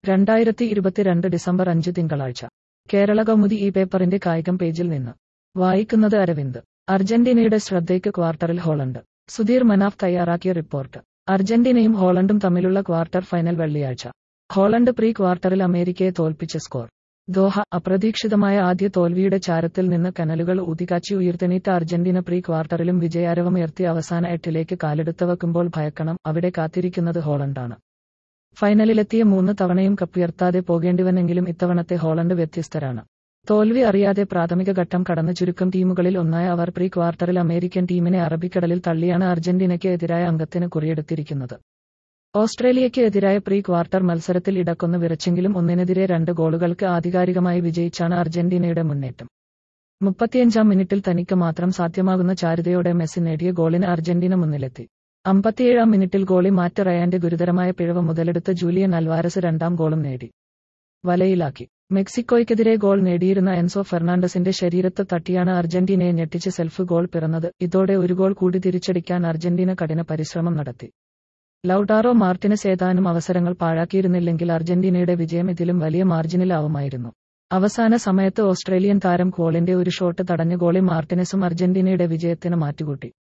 രണ്ടായിരത്തി ഇരുപത്തിരണ്ട് ഡിസംബർ അഞ്ച് തിങ്കളാഴ്ച കേരള കൗമുദി ഈ പേപ്പറിന്റെ കായികം പേജിൽ നിന്ന് വായിക്കുന്നത് അരവിന്ദ് അർജന്റീനയുടെ ശ്രദ്ധയ്ക്ക് ക്വാർട്ടറിൽ ഹോളണ്ട് സുധീർ മനാഫ് തയ്യാറാക്കിയ റിപ്പോർട്ട് അർജന്റീനയും ഹോളണ്ടും തമ്മിലുള്ള ക്വാർട്ടർ ഫൈനൽ വെള്ളിയാഴ്ച ഹോളണ്ട് പ്രീ ക്വാർട്ടറിൽ അമേരിക്കയെ തോൽപ്പിച്ച സ്കോർ ദോഹ അപ്രതീക്ഷിതമായ ആദ്യ തോൽവിയുടെ ചാരത്തിൽ നിന്ന് കനലുകൾ ഊതികാച്ചി ഉയർത്തെണീറ്റ അർജന്റീന പ്രീ ക്വാർട്ടറിലും വിജയാരവമുയർത്തി അവസാന എട്ടിലേക്ക് കാലെടുത്ത് വെക്കുമ്പോൾ ഭയക്കണം അവിടെ കാത്തിരിക്കുന്നത് ഹോളണ്ടാണ് ഫൈനലിലെത്തിയ മൂന്ന് തവണയും കപ്പുയർത്താതെ പോകേണ്ടിവന്നെങ്കിലും ഇത്തവണത്തെ ഹോളണ്ട് വ്യത്യസ്തരാണ് തോൽവി അറിയാതെ പ്രാഥമിക ഘട്ടം കടന്ന ചുരുക്കം ടീമുകളിൽ ഒന്നായ അവർ പ്രീ ക്വാർട്ടറിൽ അമേരിക്കൻ ടീമിനെ അറബിക്കടലിൽ തള്ളിയാണ് അർജന്റീനയ്ക്ക് എതിരായ അംഗത്തിന് കുറിയെടുത്തിരിക്കുന്നത് ഓസ്ട്രേലിയയ്ക്ക് എതിരായ പ്രീ ക്വാർട്ടർ മത്സരത്തിൽ ഇടക്കൊന്ന് വിറച്ചെങ്കിലും ഒന്നിനെതിരെ രണ്ട് ഗോളുകൾക്ക് ആധികാരികമായി വിജയിച്ചാണ് അർജന്റീനയുടെ മുന്നേറ്റം മുപ്പത്തിയഞ്ചാം മിനിറ്റിൽ തനിക്ക് മാത്രം സാധ്യമാകുന്ന ചാരുതയോടെ മെസ്സി നേടിയ ഗോളിന് അർജന്റീന മുന്നിലെത്തി അമ്പത്തിയേഴാം മിനിറ്റിൽ ഗോളി മാറ്റ് റയാന്റെ ഗുരുതരമായ പിഴവ് മുതലെടുത്ത ജൂലിയൻ അൽവാരസ് രണ്ടാം ഗോളും നേടി വലയിലാക്കി മെക്സിക്കോയ്ക്കെതിരെ ഗോൾ നേടിയിരുന്ന എൻസോ ഫെർണാണ്ടസിന്റെ ശരീരത്ത് തട്ടിയാണ് അർജന്റീനയെ ഞെട്ടിച്ച് സെൽഫ് ഗോൾ പിറന്നത് ഇതോടെ ഒരു ഗോൾ കൂടി തിരിച്ചടിക്കാൻ അർജന്റീന കഠിന പരിശ്രമം നടത്തി ലൌട്ടാറോ മാർട്ടിനസ് ഏതാനും അവസരങ്ങൾ പാഴാക്കിയിരുന്നില്ലെങ്കിൽ അർജന്റീനയുടെ വിജയം ഇതിലും വലിയ മാർജിനിലാവുമായിരുന്നു അവസാന സമയത്ത് ഓസ്ട്രേലിയൻ താരം കോളിന്റെ ഒരു ഷോട്ട് തടഞ്ഞ ഗോളി മാർട്ടിനസും അർജന്റീനയുടെ വിജയത്തിന് മാറ്റുകൂട്ടി